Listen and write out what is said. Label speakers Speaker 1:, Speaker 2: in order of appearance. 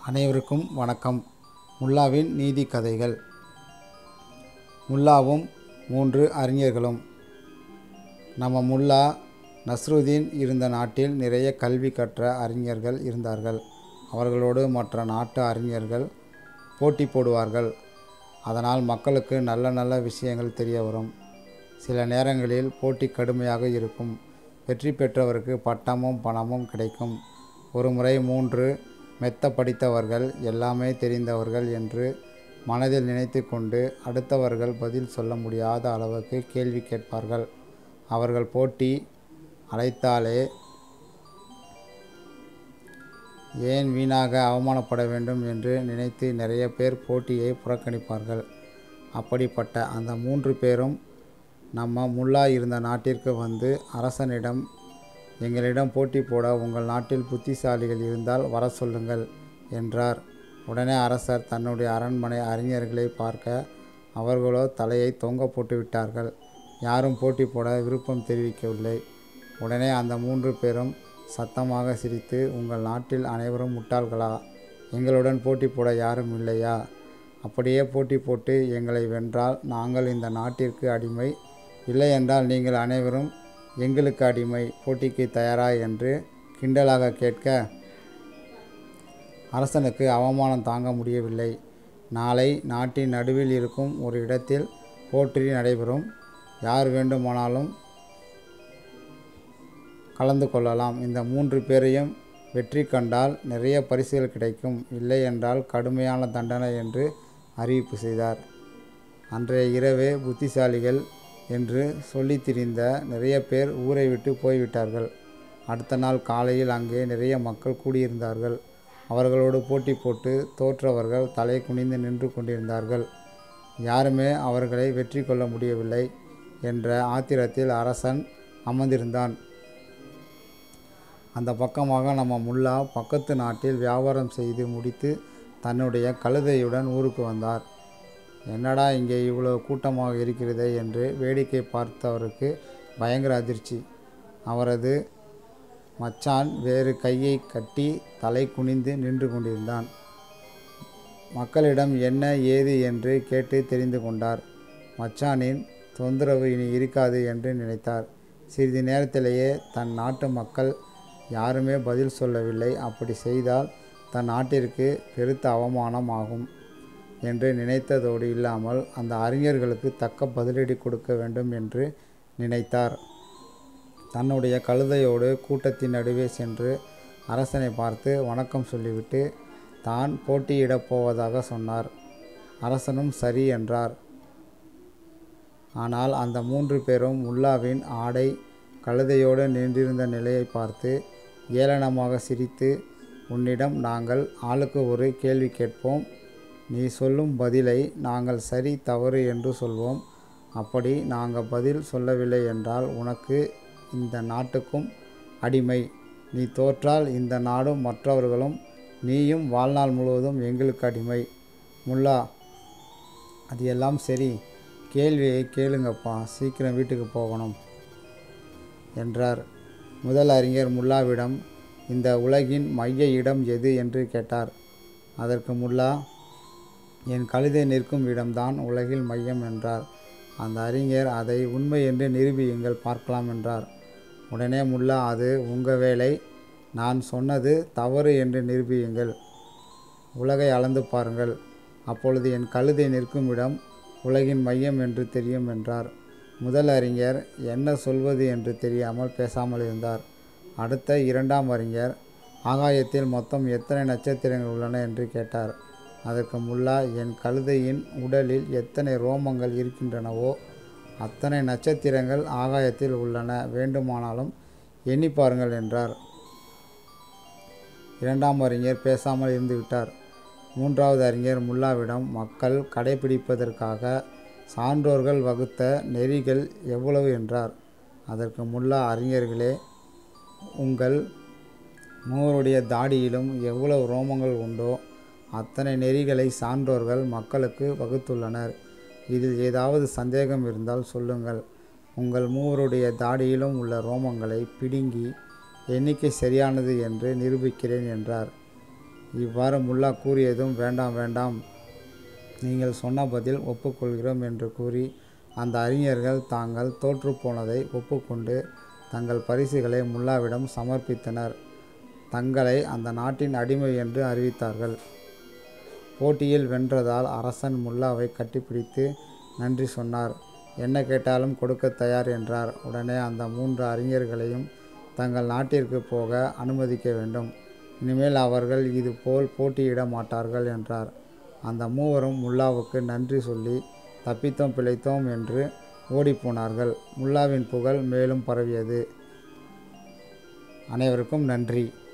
Speaker 1: அனைவருக்கும் வணக்கம் முல்லாவின் நீதி கதைகள் முல்லாவும் மூன்று அறிஞர்களும் நம்ம முல்லா நஸ்ருதீன் இருந்த நாட்டில் நிறைய கல்வி கற்ற அறிஞர்கள் இருந்தார்கள் அவர்களோடு மற்ற நாட்டு அறிஞர்கள் போட்டி போடுவார்கள் அதனால் மக்களுக்கு நல்ல நல்ல விஷயங்கள் தெரிய வரும் சில நேரங்களில் போட்டி கடுமையாக இருக்கும் வெற்றி பெற்றவருக்கு பட்டமும் பணமும் கிடைக்கும் ஒரு முறை மூன்று மெத்த படித்தவர்கள் எல்லாமே தெரிந்தவர்கள் என்று மனதில் நினைத்து கொண்டு அடுத்தவர்கள் பதில் சொல்ல முடியாத அளவுக்கு கேள்வி கேட்பார்கள் அவர்கள் போட்டி அழைத்தாலே ஏன் வீணாக அவமானப்பட வேண்டும் என்று நினைத்து நிறைய பேர் போட்டியை புறக்கணிப்பார்கள் அப்படிப்பட்ட அந்த மூன்று பேரும் நம்ம முல்லா இருந்த நாட்டிற்கு வந்து அரசனிடம் எங்களிடம் போட்டி போட உங்கள் நாட்டில் புத்திசாலிகள் இருந்தால் வர சொல்லுங்கள் என்றார் உடனே அரசர் தன்னுடைய அரண்மனை அறிஞர்களை பார்க்க அவர்களோ தலையை தொங்க போட்டு விட்டார்கள் யாரும் போட்டி போட விருப்பம் தெரிவிக்கவில்லை உடனே அந்த மூன்று பேரும் சத்தமாக சிரித்து உங்கள் நாட்டில் அனைவரும் முட்டாள்களா எங்களுடன் போட்டி போட யாரும் இல்லையா அப்படியே போட்டி போட்டு எங்களை வென்றால் நாங்கள் இந்த நாட்டிற்கு அடிமை இல்லை என்றால் நீங்கள் அனைவரும் எங்களுக்கு அடிமை போட்டிக்கு தயாரா என்று கிண்டலாக கேட்க அரசனுக்கு அவமானம் தாங்க முடியவில்லை நாளை நாட்டின் நடுவில் இருக்கும் ஒரு இடத்தில் போட்டி நடைபெறும் யார் வேண்டுமானாலும் கலந்து கொள்ளலாம் இந்த மூன்று பேரையும் வெற்றி கண்டால் நிறைய பரிசுகள் கிடைக்கும் இல்லை என்றால் கடுமையான தண்டனை என்று அறிவிப்பு செய்தார் அன்றைய இரவே புத்திசாலிகள் என்று சொல்லி திரிந்த நிறைய பேர் ஊரை விட்டு போய்விட்டார்கள் அடுத்த நாள் காலையில் அங்கே நிறைய மக்கள் கூடியிருந்தார்கள் அவர்களோடு போட்டி போட்டு தோற்றவர்கள் தலை குனிந்து நின்று கொண்டிருந்தார்கள் யாருமே அவர்களை வெற்றி கொள்ள முடியவில்லை என்ற ஆத்திரத்தில் அரசன் அமர்ந்திருந்தான் அந்த பக்கமாக நம்ம முல்லா பக்கத்து நாட்டில் வியாபாரம் செய்து முடித்து தன்னுடைய கழுதையுடன் ஊருக்கு வந்தார் என்னடா இங்கே இவ்வளோ கூட்டமாக இருக்கிறதே என்று வேடிக்கை பார்த்தவருக்கு பயங்கர அதிர்ச்சி அவரது மச்சான் வேறு கையை கட்டி தலை குனிந்து நின்று கொண்டிருந்தான் மக்களிடம் என்ன ஏது என்று கேட்டு தெரிந்து கொண்டார் மச்சானின் தொந்தரவு இனி இருக்காது என்று நினைத்தார் சிறிது நேரத்திலேயே தன் நாட்டு மக்கள் யாருமே பதில் சொல்லவில்லை அப்படி செய்தால் தன் நாட்டிற்கு பெருத்த அவமானம் ஆகும் என்று நினைத்ததோடு இல்லாமல் அந்த அறிஞர்களுக்கு தக்க பதிலடி கொடுக்க வேண்டும் என்று நினைத்தார் தன்னுடைய கழுதையோடு கூட்டத்தின் நடுவே சென்று அரசனை பார்த்து வணக்கம் சொல்லிவிட்டு தான் போட்டியிடப் போவதாக சொன்னார் அரசனும் சரி என்றார் ஆனால் அந்த மூன்று பேரும் முல்லாவின் ஆடை கழுதையோடு நின்றிருந்த நிலையை பார்த்து ஏளனமாக சிரித்து உன்னிடம் நாங்கள் ஆளுக்கு ஒரு கேள்வி கேட்போம் நீ சொல்லும் பதிலை நாங்கள் சரி தவறு என்று சொல்வோம் அப்படி நாங்கள் பதில் சொல்லவில்லை என்றால் உனக்கு இந்த நாட்டுக்கும் அடிமை நீ தோற்றால் இந்த நாடும் மற்றவர்களும் நீயும் வாழ்நாள் முழுவதும் எங்களுக்கு அடிமை முல்லா அது எல்லாம் சரி கேள்வியை கேளுங்கப்பா சீக்கிரம் வீட்டுக்கு போகணும் என்றார் முதல் அறிஞர் முல்லாவிடம் இந்த உலகின் மைய இடம் எது என்று கேட்டார் அதற்கு முல்லா என் கழுதை நிற்கும் இடம்தான் உலகில் மையம் என்றார் அந்த அறிஞர் அதை உண்மை என்று நிரூபியுங்கள் பார்க்கலாம் என்றார் உடனே முல்லா அது உங்கள் வேலை நான் சொன்னது தவறு என்று நிரூபியுங்கள் உலகை அளந்து பாருங்கள் அப்பொழுது என் கழுதை நிற்கும் இடம் உலகின் மையம் என்று தெரியும் என்றார் முதல் அறிஞர் என்ன சொல்வது என்று தெரியாமல் பேசாமல் இருந்தார் அடுத்த இரண்டாம் அறிஞர் ஆகாயத்தில் மொத்தம் எத்தனை நட்சத்திரங்கள் உள்ளன என்று கேட்டார் அதற்கு முல்லா என் கழுதையின் உடலில் எத்தனை ரோமங்கள் இருக்கின்றனவோ அத்தனை நட்சத்திரங்கள் ஆகாயத்தில் உள்ளன வேண்டுமானாலும் எண்ணி பாருங்கள் என்றார் இரண்டாம் அறிஞர் பேசாமல் இருந்துவிட்டார் மூன்றாவது அறிஞர் முல்லாவிடம் மக்கள் கடைபிடிப்பதற்காக சான்றோர்கள் வகுத்த நெறிகள் எவ்வளவு என்றார் அதற்கு முல்லா அறிஞர்களே உங்கள் மூவருடைய தாடியிலும் எவ்வளவு ரோமங்கள் உண்டோ அத்தனை நெறிகளை சான்றோர்கள் மக்களுக்கு வகுத்துள்ளனர் இதில் ஏதாவது சந்தேகம் இருந்தால் சொல்லுங்கள் உங்கள் மூவருடைய தாடியிலும் உள்ள ரோமங்களை பிடுங்கி எண்ணிக்கை சரியானது என்று நிரூபிக்கிறேன் என்றார் இவ்வாறு முல்லா கூறியதும் வேண்டாம் வேண்டாம் நீங்கள் சொன்ன பதில் ஒப்புக்கொள்கிறோம் என்று கூறி அந்த அறிஞர்கள் தாங்கள் தோற்றுப்போனதை ஒப்புக்கொண்டு தங்கள் பரிசுகளை முல்லாவிடம் சமர்ப்பித்தனர் தங்களை அந்த நாட்டின் அடிமை என்று அறிவித்தார்கள் போட்டியில் வென்றதால் அரசன் முல்லாவை கட்டிப்பிடித்து நன்றி சொன்னார் என்ன கேட்டாலும் கொடுக்க தயார் என்றார் உடனே அந்த மூன்று அறிஞர்களையும் தங்கள் நாட்டிற்கு போக அனுமதிக்க வேண்டும் இனிமேல் அவர்கள் இது போல் போட்டியிட மாட்டார்கள் என்றார் அந்த மூவரும் முல்லாவுக்கு நன்றி சொல்லி தப்பித்தோம் பிழைத்தோம் என்று ஓடிப்போனார்கள் முல்லாவின் புகழ் மேலும் பரவியது அனைவருக்கும் நன்றி